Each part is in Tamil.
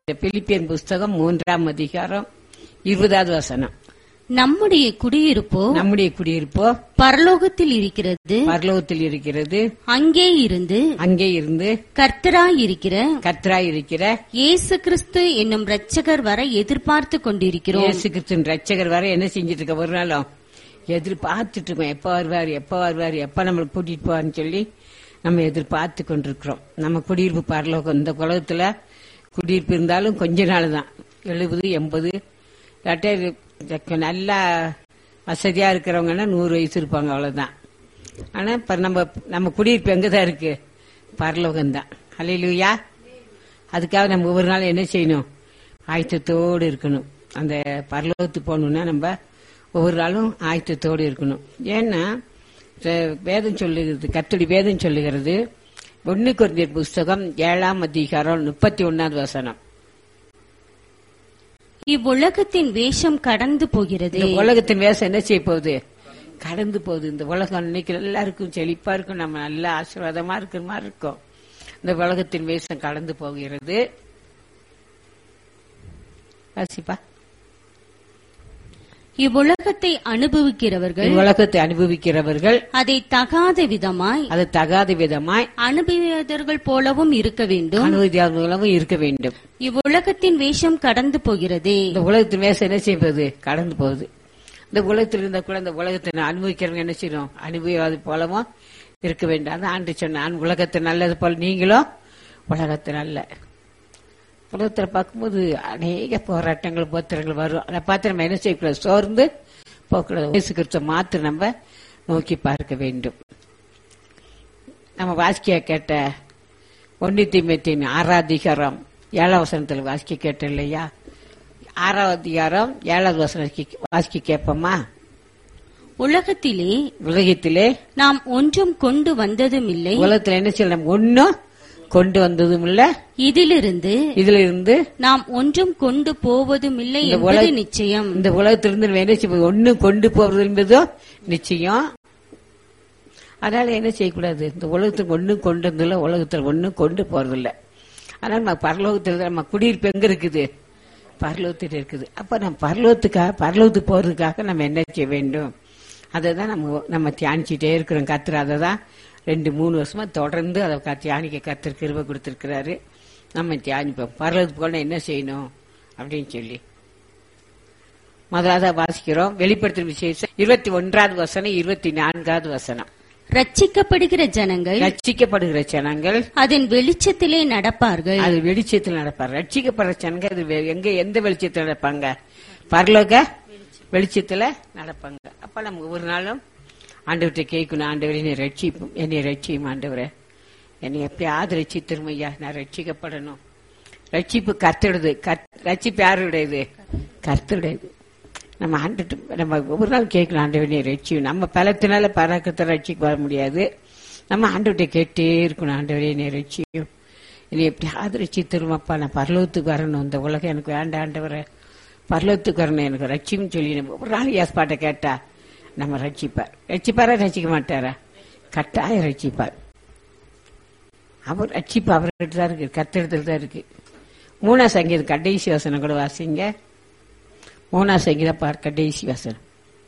பிலிப்பியன் புஸ்தகம் மூன்றாம் அதிகாரம் இருபதாவது வசனம் நம்முடைய குடியிருப்போ நம்முடைய குடியிருப்போ பரலோகத்தில் இருக்கிறது பரலோகத்தில் இருக்கிறது அங்கே இருந்து அங்கே இருந்து கர்த்தராய் இருக்கிற கத்ராய் இருக்கிற இயேசு கிறிஸ்து என்னும் இரட்சகர் வர எதிர்பார்த்து கொண்டிருக்கிறோம் இயேசு கிறிஸ்துவின் ரட்சகர் வர என்ன செஞ்சிட்டு இருக்க ஒரு நாளும் எதிர்பார்த்துட்டு இருக்கோம் எப்ப வருவார் எப்ப வருவார் எப்ப நம்மளை கூட்டிட்டு போவார்னு சொல்லி நம்ம எதிர்பார்த்து கொண்டிருக்கிறோம் நம்ம குடியிருப்பு பரலோகம் இந்த உலகத்துல குடியிருப்பு இருந்தாலும் கொஞ்ச நாள் தான் எழுபது எண்பது இல்லாட்டா இது நல்லா வசதியா இருக்கிறவங்கன்னா நூறு வயசு இருப்பாங்க அவ்வளவுதான் ஆனா இப்ப நம்ம நம்ம குடியிருப்பு எங்கதான் இருக்கு பரலோகம் தான் அலையிலுயா அதுக்காக நம்ம ஒவ்வொரு நாள் என்ன செய்யணும் ஆயத்தத்தோடு இருக்கணும் அந்த பரலோகத்துக்கு போகணும்னா நம்ம ஒவ்வொரு நாளும் ஆயத்தத்தோடு இருக்கணும் ஏன்னா ர- வேதம் சொல்லுகிறது கத்தடி வேதம் சொல்லுகிறது ஒன்னு குறைந்தர் புஸ்தகம் ஏழாம் அதிகாரம் முப்பத்தி ஒன்னாவது வசனம் இவ்வுலகத்தின் வேஷம் கடந்து போகிறது இந்த உலகத்தின் வேஷம் என்ன செய்ய போகுது கடந்து போகுது இந்த உலகம் இன்னைக்கு நல்லா இருக்கும் செழிப்பா இருக்கும் நம்ம நல்ல ஆசீர்வாதமா இருக்கிற மாதிரி இருக்கும் இந்த உலகத்தின் வேஷம் கடந்து போகிறது வாசிப்பா இவ்வுலகத்தை அனுபவிக்கிறவர்கள் உலகத்தை அனுபவிக்கிறவர்கள் அதை தகாத விதமாய் அது தகாத விதமாய் அனுபவியதர்கள் போலவும் இருக்க வேண்டும் அனுமதியாளர்களும் இருக்க வேண்டும் இவ்வுலகத்தின் வேஷம் கடந்து போகிறதே இந்த உலகத்தின் வேஷம் என்ன செய்வது கடந்து போகுது இந்த உலகத்தில் இருந்த கூட இந்த உலகத்தை அனுபவிக்கிறவங்க என்ன செய்யணும் அனுபவியாது போலவும் இருக்க வேண்டும் அதான் ஆண்டு சொன்னான் உலகத்தை நல்லது போல நீங்களும் உலகத்தை நல்ல உலகத்தில் பார்க்கும்போது அநேக போராட்டங்கள் போத்திரங்கள் வரும் அதை பார்த்து நம்ம என்ன செய்யக்கூடாது சோர்ந்து போகக்கூடாது இயேசு கிறிஸ்துவ மாத்திரம் நம்ம நோக்கி பார்க்க வேண்டும் நம்ம வாசிக்க கேட்ட ஒன்னித்தி மெத்தின் ஆறாம் அதிகாரம் ஏழாம் வசனத்தில் வாசிக்க கேட்டோம் இல்லையா ஆறாவது அதிகாரம் ஏழாவது வசனம் வாசிக்க கேட்போமா உலகத்திலே உலகத்திலே நாம் ஒன்றும் கொண்டு வந்ததும் இல்லை உலகத்துல என்ன செய்யலாம் ஒன்னும் கொண்டு வந்ததும் இல்ல இதிலிருந்து இதுல இருந்து நாம் ஒன்றும் கொண்டு போவதும் இல்லை இந்த என்பது உலக- நிச்சயம் இந்த உலகத்திலிருந்து நம்ம என்ன செய்ய ஒன்னு கொண்டு போறது என்பதும் நிச்சயம் அதனால என்ன செய்யக்கூடாது இந்த உலகத்துக்கு ஒன்னும் கொண்டு வந்ததில்ல உலகத்துல ஒன்னும் கொண்டு போறதில்ல அதனால நம்ம பரலோகத்துல நம்ம குடியிருப்பு எங்க இருக்குது பரலோகத்தில் இருக்குது அப்ப நம்ம பரலோகத்துக்காக பரலோகத்துக்கு போறதுக்காக நம்ம என்ன செய்ய வேண்டும் அதை தான் நம்ம நம்ம தியானிச்சுட்டே இருக்கிறோம் கத்துற அதை தான் ரெண்டு மூணு வருஷமா தொடர்ந்து அதை க- தியானிக்க கத்திர கிருப கொடுத்திருக்கிறாரு நம்ம தியானிப்போம் பரலோகத்துக்கு போனா என்ன செய்யணும் அப்படின்னு சொல்லி முதலாவது வாசிக்கிறோம் வெளிப்படுத்தும் விசேஷம் இருபத்தி ஒன்றாவது வசனம் இருபத்தி நான்காவது வசனம் ரட்சிக்கப்படுகிற ஜனங்கள் ரட்சிக்கப்படுகிற ஜனங்கள் அதன் வெளிச்சத்திலே நடப்பார்கள் அது வெளிச்சத்தில் நடப்பார் ரட்சிக்கப்படுற ஜனங்கள் அது வெ- எங்க எந்த வெளிச்சத்தில் நடப்பாங்க பரலோக வெளிச்சத்துல நடப்பாங்க அப்ப நம்ம ஒவ்வொரு நாளும் ஆண்டவர்கிட்ட கேட்கணும் ஆண்டவரே என்னை ரட்சிப்பும் என்னை ரட்சியும் ஆண்டவரே என்னை எப்படி ஆதரிச்சு திருமையா நான் ரட்சிக்கப்படணும் ரட்சிப்பு கர்த்தருடையது கர்த்- ரட்சிப்பு யாருடையது கர்த்தருடையது நம்ம ஆண்டுட்டு நம்ம ஒவ்வொரு நாள் கேட்கலாம் ஆண்டவனே ரட்சியும் நம்ம பலத்தினால பராக்கத்தை ரட்சிக்கு வர முடியாது நம்ம ஆண்டவர்கிட்ட கேட்டே இருக்கணும் ஆண்டவரே என்னை ரட்சியும் என்னை எப்படி ஆதரிச்சு திரும்பப்பா நான் பரலோகத்துக்கு வரணும் இந்த உலகம் எனக்கு வேண்டாம் ஆண்டவரே பரலோகத்துக்கு வரணும் எனக்கு ரட்சியும் சொல்லி நம்ம ஒரு நாள் ஏற்பாட்டை கேட்டா நம்ம ரட்சிப்பார் ரட்சிப்பாரா ரட்சிக்க மாட்டாரா கட்டாயம் ரட்சிப்பார் அவர் ரட்சிப்பு அவர்கிட்ட தான் இருக்கு கத்திரத்தில் தான் இருக்கு மூணா சங்கீதம் கடைசி வசனம் கூட வாசிங்க மூணா சங்கீதம் பார் கடைசி வசனம்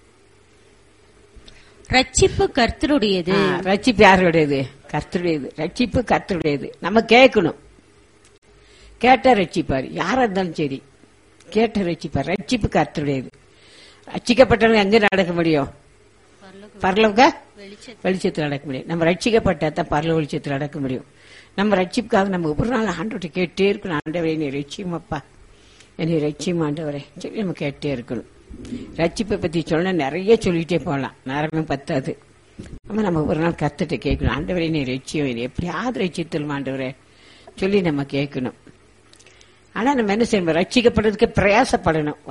ரட்சிப்பு கர்த்தருடையது ஆ, ரட்சிப்பு யாருடையது கர்த்தருடையது ரட்சிப்பு கர்த்தருடையது நம்ம கேட்கணும் கேட்டா ரட்சிப்பார் யாரா இருந்தாலும் சரி கேட்ட ரட்சிப்பார் ரட்சிப்பு கர்த்தருடையது ரட்சிக்கப்பட்டவங்க எங்க நடக்க முடியும் பரலோக வெளிச்சத்தில் நடக்க முடியும் நம்ம ரட்சிக்கப்பட்டா தான் பரலோக வெளிச்சத்தில் நடக்க முடியும் நம்ம ரட்சிப்புக்காக நம்ம ஒவ்வொரு நாள் ஆண்டவர்கிட்ட கேட்டே இருக்கணும் ஆண்டவரே என்னை ரட்சியமப்பா என்னை ரட்சியம் ஆண்டவரே சொல்லி நம்ம கேட்டே இருக்கணும் ரட்சிப்பை பத்தி சொன்னா நிறைய சொல்லிட்டே போகலாம் நேரமே பத்தாது நம்ம நம்ம ஒரு நாள் கத்துட்டு கேட்கணும் ஆண்டவரே நீ ரட்சியம் என்னை எப்படியாவது ரட்சித்தல் ஆண்டவரே சொல்லி நம்ம கேட்கணும் ஆனா நம்ம என்ன செய்யணும் ரட்சிக்கப்படுறதுக்கு பிரயாசப்படணும்